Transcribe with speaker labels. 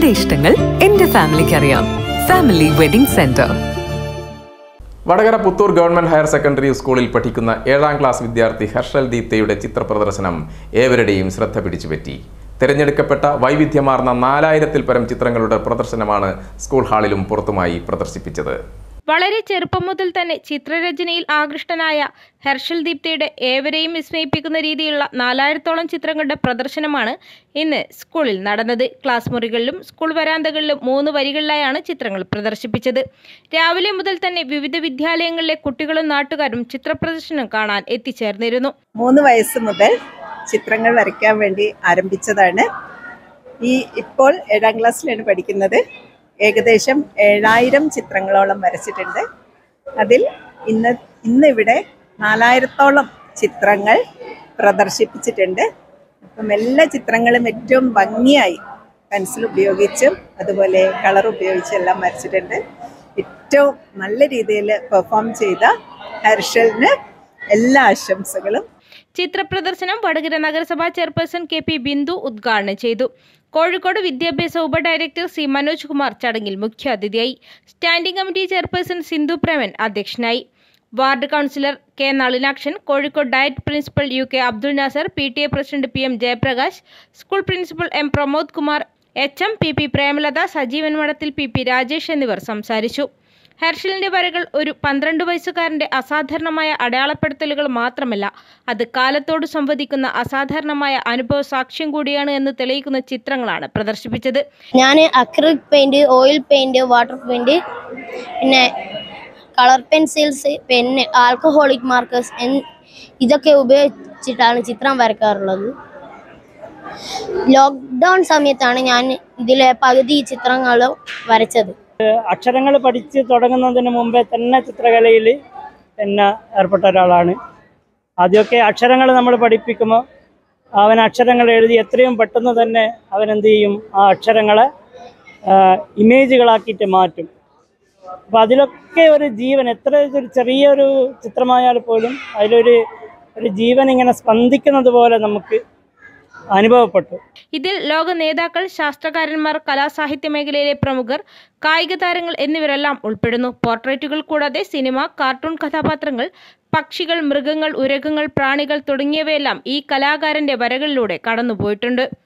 Speaker 1: എന്റെ ഇഷ്ടങ്ങൾ എന്റെ ഫാമിലിക്ക് അറിയാം family wedding centre
Speaker 2: Vadakara Puthur government higher secondary സ്കൂളിൽ പഠിക്കുന്ന ഏഴാം ക്ലാസ് വിദ്യാർത്ഥി ഹർഷൽ ദീപ്തയുടെ ചിത്രപ്രദർശനം ഏവരുടെയും ശ്രദ്ധ പിടിച്ചുപറ്റി തിരഞ്ഞെടുക്കപ്പെട്ട വൈവിധ്യമാർന്ന നാലായിരത്തിൽ പരം ചിത്രങ്ങളുടെ പ്രദർശനമാണ് സ്കൂൾ ഹാളിലും പുറത്തുമായി പ്രദർശിപ്പിച്ചത്
Speaker 3: വളരെ ചെറുപ്പം മുതൽ തന്നെ ചിത്രരചനയിൽ ആകൃഷ്ടനായ ഹർഷൽ ദീപ്തയുടെ ഏവരെയും വിസ്മയിപ്പിക്കുന്ന രീതിയിലുള്ള നാലായിരത്തോളം ചിത്രങ്ങളുടെ പ്രദർശനമാണ് ഇന്ന് സ്കൂളിൽ നടന്നത് ക്ലാസ് മുറികളിലും സ്കൂൾ വരാന്തകളിലും മൂന്ന് വരികളിലായാണ് ചിത്രങ്ങൾ പ്രദർശിപ്പിച്ചത് രാവിലെ മുതൽ തന്നെ വിവിധ വിദ്യാലയങ്ങളിലെ കുട്ടികളും നാട്ടുകാരും ചിത്രപ്രദർശനം കാണാൻ എത്തിച്ചേർന്നിരുന്നു
Speaker 4: മൂന്ന് വയസ്സ് മുതൽ ചിത്രങ്ങൾ വരയ്ക്കാൻ വേണ്ടി ആരംഭിച്ചതാണ് ഈ ഇപ്പോൾ ഏഴാം ക്ലാസ്സിലാണ് പഠിക്കുന്നത് ഏകദേശം ഏഴായിരം ചിത്രങ്ങളോളം വരച്ചിട്ടുണ്ട് അതിൽ ഇന്ന് ഇന്നിവിടെ നാലായിരത്തോളം ചിത്രങ്ങൾ പ്രദർശിപ്പിച്ചിട്ടുണ്ട് അപ്പം എല്ലാ ചിത്രങ്ങളും ഏറ്റവും ഭംഗിയായി പെൻസിൽ ഉപയോഗിച്ചും അതുപോലെ കളർ ഉപയോഗിച്ചും എല്ലാം വരച്ചിട്ടുണ്ട് ഏറ്റവും നല്ല രീതിയിൽ പെർഫോം ചെയ്ത ഹർഷലിന് എല്ലാ ആശംസകളും
Speaker 3: ചിത്രപ്രദർശനം വടകര നഗരസഭാ ചെയർപേഴ്സൺ കെ പി ബിന്ദു ഉദ്ഘാടനം ചെയ്തു കോഴിക്കോട് വിദ്യാഭ്യാസ ഉപഡയറക്ടർ സി മനോജ് കുമാർ ചടങ്ങിൽ മുഖ്യാതിഥിയായി standing committee chairperson Sindhu Preman അധ്യക്ഷനായി ward councillor K Nalinakshan Kozhikode DIET principal U K Abdul Nasar P T A president P M Jayaprakash school principal M Pramod Kumar H M P P Premalatha Sajeevan Madathil P P Rajesh എന്നിവർ സംസാരിച്ചു ഹർഷലിന്റെ വരകൾ ഒരു പന്ത്രണ്ട് വയസ്സുകാരന്റെ അസാധാരണമായ അടയാളപ്പെടുത്തലുകൾ മാത്രമല്ല അത് കാലത്തോട് സംവദിക്കുന്ന അസാധാരണമായ അനുഭവ സാക്ഷ്യം കൂടിയാണ് എന്ന് തെളിയിക്കുന്ന ചിത്രങ്ങളാണ് പ്രദർശിപ്പിച്ചത്
Speaker 5: ഞാൻ acrylic paint oil paint water paint പിന്നെ colour pencils pen alcoholic markers ഇതൊക്കെ ഉപയോഗിച്ചിട്ടാണ് ചിത്രം വരയ്ക്കാറുള്ളത് ലോക്ക്ഡൗൺ സമയത്താണ് ഞാൻ ഇതിലെ പകുതി ചിത്രങ്ങൾ വരച്ചത്
Speaker 6: അക്ഷരങ്ങൾ പഠിച്ച് തുടങ്ങുന്നതിന് മുമ്പേ തന്നെ ചിത്രകലയിൽ പിന്നെ ഏർപ്പെട്ട ഒരാളാണ് ആദ്യമൊക്കെ അക്ഷരങ്ങൾ നമ്മൾ പഠിപ്പിക്കുമ്പോൾ അവൻ അക്ഷരങ്ങൾ എഴുതി എത്രയും പെട്ടെന്ന് തന്നെ അവൻ എന്ത് ചെയ്യും ആ അക്ഷരങ്ങളെ ആ, ഇമേജുകളാക്കിയിട്ട് മാറ്റും അപ്പം അതിലൊക്കെ ഒരു ജീവൻ എത്ര ഒരു ചെറിയൊരു ചിത്രമായാൽ പോലും അതിലൊരു ഒരു ജീവൻ ഇങ്ങനെ സ്പന്ദിക്കുന്നത് പോലെ നമുക്ക് അനുഭവപ്പെട്ടു
Speaker 3: ഇതിൽ ലോക നേതാക്കൾ ശാസ്ത്രകാരന്മാർ കലാസാഹിത്യ മേഖലയിലെ പ്രമുഖർ കായിക താരങ്ങൾ എന്നിവരെല്ലാം ഉൾപ്പെടുന്നു പോർട്രേറ്റുകൾ കൂടാതെ സിനിമ കാർട്ടൂൺ കഥാപാത്രങ്ങൾ പക്ഷികൾ മൃഗങ്ങൾ ഉരകങ്ങൾ പ്രാണികൾ തുടങ്ങിയവയെല്ലാം ഈ കലാകാരന്റെ വരകളിലൂടെ കടന്നുപോയിട്ടുണ്ട്